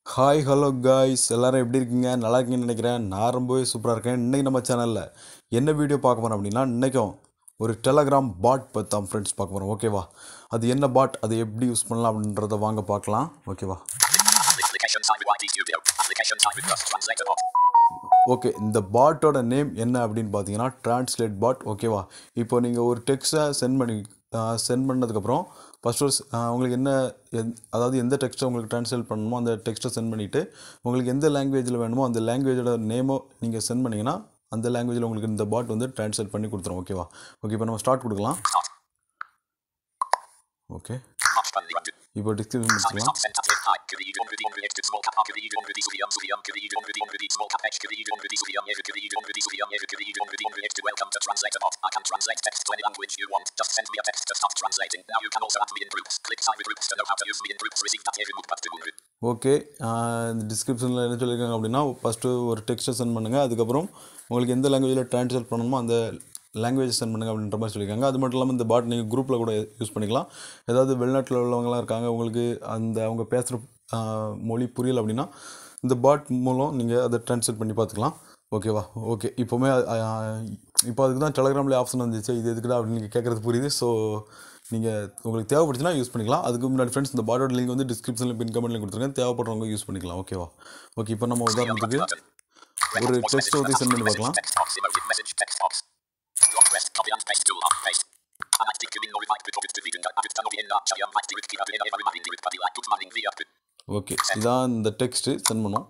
Hi hello guys எல்லாரும் எப்படி இருக்கீங்க நல்லா இருக்கீங்கன்னு நினைக்கிறேன் நான் ரொம்பவே சூப்பராக இருக்கேன் இன்றைக்கி நம்ம சேனலில் என்ன வீடியோ பார்க்க போகிறோம் அப்படின்னா இன்றைக்கும் ஒரு டெலகிராம் பாட் பற்றி தான் ஃப்ரெண்ட்ஸ் பார்க்க போகிறோம் ஓகேவா அது என்ன பாட் அதை எப்படி யூஸ் பண்ணலாம் அப்படின்றத வாங்க பார்க்கலாம் ஓகேவா Application time with YT Studio. Application time with Rust Translator bot. Okay இந்த பாட்டோட நேம் என்ன அப்படின்னு பார்த்தீங்கன்னா ட்ரான்ஸ்லேட் பாட் ஓகேவா இப்போ நீங்கள் ஒரு டெக்ஸ்ட்டை சென்ட் பண்ணி சென்ட் பண்ணதுக்கப்புறம் ஃபஸ்ட் ஒரு ஸ்- ஆஹ் உங்களுக்கு என்ன எந்- அதாவது எந்த டெக்ஸ்ட்டை உங்களுக்கு ட்ரான்ஸ்லேட் பண்ணணுமோ அந்த டெக்ஸ்ட்டை சென்ட் பண்ணிவிட்டு உங்களுக்கு எந்த லாங்குவேஜில் வேணுமோ அந்த லாங்குவேஜோட நேமோ நீங்கள் சென்ட் பண்ணிங்கன்னா அந்த லாங்குவேஜில் உங்களுக்கு இந்த பாட் வந்து ட்ரான்ஸ்லேட் பண்ணி கொடுத்துரும் ஓகேவா ஓகே இப்போ நம்ம ஸ்டார்ட் கொடுக்கலாம் Start. Okay March 21. இப்போ டிஸ்கிரிப்ஷன் Time is முடிச்சுக்கலாம் not sent at hit high. Kiri on ready on reacted small cap. Kiri on ready Suliam Suliam. Kiri on ready on ready small cap. H. Kiri on ready Suliam. Yeru. Kiri on ready Suliam. Yeru. Kiri on ready on reacted. Welcome to Translator bot. I can translate text to any language you want. Just send me a text to start translating. Now you can also add me in groups. Click time with groups to know how to use me in groups. Receive that Yeru Mukpat Tugunru. Okay இந்த டிஸ்கிரிப்ஷனில் என்ன சொல்லியிருக்காங்க அப்படின்னா first ஒரு டெக்ஸ்ட்டை send பண்ணுங்கள் அதுக்கப்புறம் உங்களுக்கு எந்த லாங்குவேஜில் ட்ரான்ஸ்லேட் பண்ணணுமோ அந்த லாங்குவேஜ் சென்ட் பண்ணுங்க அப்படின்ற மாதிரி சொல்லியிருக்காங்க அது மட்டும் இல்லாமல் இந்த பாட் நீங்கள் குரூப்பில் கூட யூஸ் பண்ணிக்கலாம் ஏதாவது வெளிநாட்டில் உள்ளவங்களாம் இருக்காங்க உங்களுக்கு அந்த அவங்க பேசுகிற மொழி புரியல அப்படின்னா இந்த பாட் மூலம் நீங்கள் அதை ட்ரான்ஸ்லேட் பண்ணி பார்த்துக்கலாம் ஓகேவா ஓகே இப்போவுமே இப்போ அதுக்கு தான் டெலகிராமில் ஆப்ஷன் வந்துச்சு இது எதுக்குடா அப்படின்னு நீங்கள் கேட்குறது புரியுது ஸோ நீங்கள் உங்களுக்கு தேவைப்படுச்சுன்னா யூஸ் பண்ணிக்கலாம் அதுக்கு முன்னாடி ஃப்ரெண்ட்ஸ் இந்த பாட்டோட லிங்க் வந்து டிஸ்கிரிப்ஷனில் பின் கமெண்ட்ல கொடுத்துருக்கேன் தேவைப்படுறவங்க யூஸ் பண்ணிக்கலாம் ஓகேவா ஓகே இப்போ நம்ம உதாரணத்துக்கு Button. ஒரு Record voice டெக்ஸ்ட் message வந்து for சென்ட் பண்ணி message பார்க்கலாம் text box. Emoji message text box. Long press copy and paste tool. Paste. Anakti kubin or invite with to vegan. Avit tanovi en nacha yam like with kira vena eva marin with padilla. Good morning via. Okay இதான் இந்த text send பண்ணோம்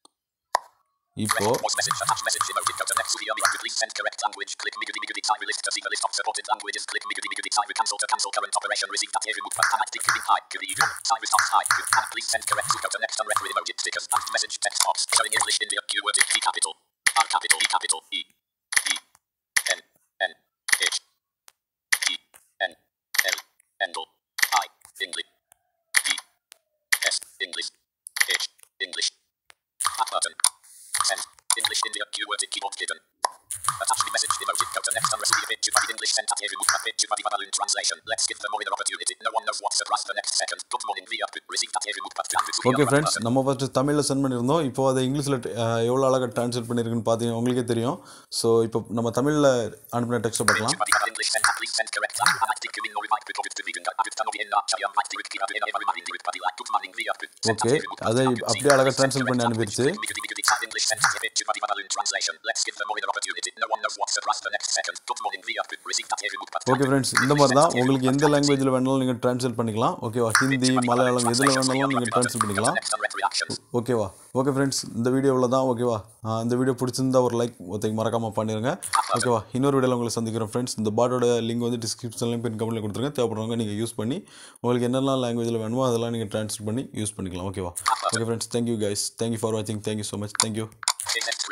இப்போ Record voice message attach message emoji. Go to next video. Please send correct language. Click migudi migudi time list to see the list of supported languages. Click migudi migudi time cancel to cancel current operation. Receive that here remove. Anakti kubin high. Kiri time is not high. And please send correct to go to next and rec with emoji stickers and message text box showing English India keyword in key capital. R capital E capital E E N N H E N L Endel I English E S English H English Back button Send English India keyword in keyboard hidden Attach the message emoji go to next and receive it to the English sent at here remove a bit to the balloon translation Let's give them more the opportunity no one knows what's surprise the next second Good morning via receive that here remove but okay friends நம்ம first தமிழில் send பண்ணியிருந்தோம் இப்போ அதை இங்கிலீஷில் எவ்வளோ அழகாக translate பண்ணியிருக்குன்னு பார்த்தீங்க உங்களுக்கே தெரியும் ஸோ இப்போ நம்ம தமிழில் அனுப்பின டெக்ஸ்ட்டை பார்க்கலாம் English sent please send correct and I think you know invite with to vegan Avit tanovi en nacha yam like with kira vena eva marin with padilla Good morning via okay அதை அப்படியே அழகாக translate பண்ணி அனுப்பிடுச்சு English sent to it to the balloon translation. Let's give them more the opportunity. No one knows what's surprise the next second. Good morning via receive that here remove but okay friends இந்த மாதிரி தான் உங்களுக்கு எந்த லாங்குவேஜில் வேணாலும் நீங்கள் translate பண்ணிக்கலாம் ஓகேவா ஹிந்தி மலையாளம் எதில் வேணாலும் நீங்கள் ட்ரான்ஸ்லேட் பண்ணிக்கலாம் next and rec reactions. ஓகேவா ஓகே ஃப்ரெண்ட்ஸ் இந்த வீடியோவில் தான் ஓகேவா ஆ, இந்த வீடியோ பிடிச்சிருந்தா ஒரு லைக் ஒருத்தைக்கு மறக்காமல் பண்ணிடுங்க ஓகேவா இன்னொரு வீடியோவில் உங்களை சந்திக்கிறோம் ஃப்ரெண்ட்ஸ் இந்த பாட்டோட லிங்க் வந்து டிஸ்கிரிப்ஷன்லையும் பின் கமெண்ட்டில் கொடுத்துருங்க தேவைப்படுறவங்க நீங்கள் யூஸ் பண்ணி உங்களுக்கு என்னெல்லாம் லாங்குவேஜில் வேணுமோ அதெல்லாம் நீங்கள் ட்ரான்ஸ்லேட் பண்ணி யூஸ் பண்ணிக்கலாம் ஓகேவா okay friends thank you guys thank you for வாட்சிங் thank you so much thank you See you next